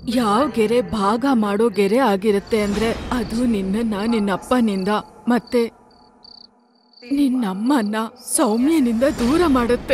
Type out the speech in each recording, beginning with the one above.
ಯಾವ ಗೆರೆ ಭಾಗ ಮಾಡೋ ಗೆರೆ ಆಗಿರುತ್ತೆ ಅಂದ್ರೆ ಅದು ನಿನ್ನನ್ನ ನಿನ್ನಪ್ಪನಿಂದ ಮತ್ತೆ ನಿನ್ನಮ್ಮನ್ನ ಸೌಮ್ಯನಿಂದ ದೂರ ಮಾಡುತ್ತೆ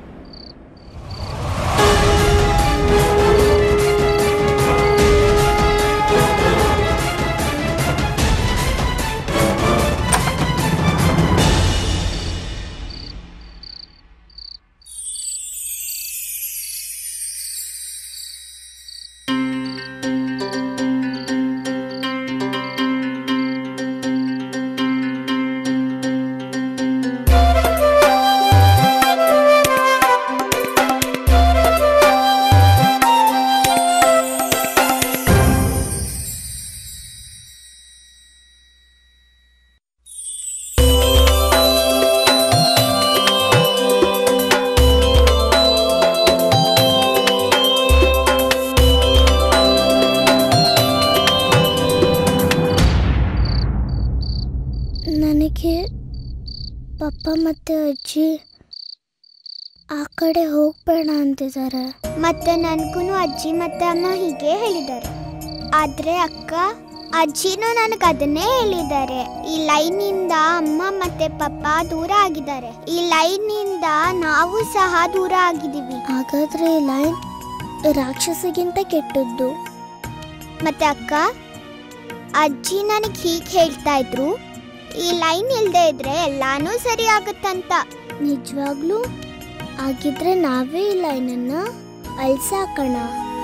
ನನಗೆ ಪಪ್ಪ ಮತ್ತು ಅಜ್ಜಿ ಆ ಕಡೆ ಹೋಗ್ಬೇಡ ಅಂತಿದ್ದಾರೆ ಮತ್ತೆ ನನಗೂ ಅಜ್ಜಿ ಮತ್ತೆ ಅಮ್ಮ ಹೀಗೆ ಹೇಳಿದ್ದಾರೆ ಆದ್ರೆ ಅಕ್ಕ ಅಜ್ಜಿನೂ ನನಗೆ ಅದನ್ನೇ ಹೇಳಿದ್ದಾರೆ ಈ ಲೈನಿಂದ ಅಮ್ಮ ಮತ್ತೆ ಪಪ್ಪ ದೂರ ಆಗಿದ್ದಾರೆ ಈ ಲೈನಿಂದ ನಾವು ಸಹ ದೂರ ಆಗಿದ್ದೀವಿ ಹಾಗಾದ್ರೆ ಈ ಲೈನ್ ರಾಕ್ಷಸಿಗಿಂತ ಕೆಟ್ಟದ್ದು ಮತ್ತೆ ಅಕ್ಕ ಅಜ್ಜಿ ನನಗೆ ಹೀಗೆ ಹೇಳ್ತಾ ಇದ್ರು ಈ ಲೈನ್ ಇಲ್ಲದೆ ಇದ್ರೆ ಎಲ್ಲಾನು ಸರಿ ಆಗುತ್ತಂತ ನಿಜವಾಗ್ಲೂ ಆಗಿದ್ರೆ ನಾವೇ ಈ ಲೈನನ್ನ ಅಳ್ಸಾಕೋಣ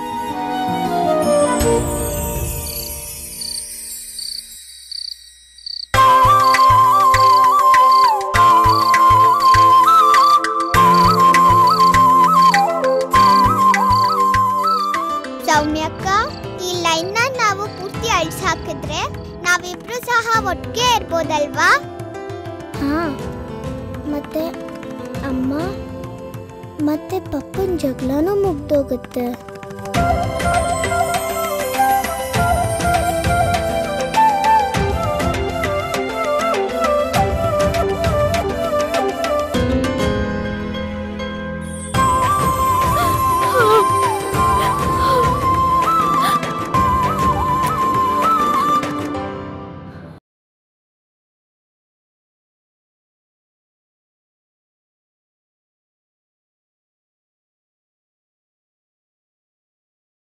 ಸೌಮ್ಯಕ್ಕ ಈ ಲೈನ್ನ ನಾವು ಪೂರ್ತಿ ಅಳ್ಸಿ ಹಾಕಿದ್ರೆ ನಾವಿಬ್ರು ಸಹ ಒಟ್ಟಿಗೆ ಇರ್ಬೋದಲ್ವಾ ಹಾ ಮತ್ತೆ ಅಮ್ಮ ಮತ್ತೆ ಪಪ್ಪನ ಜಗಳನೂ ಮುಗ್ದೋಗುತ್ತೆ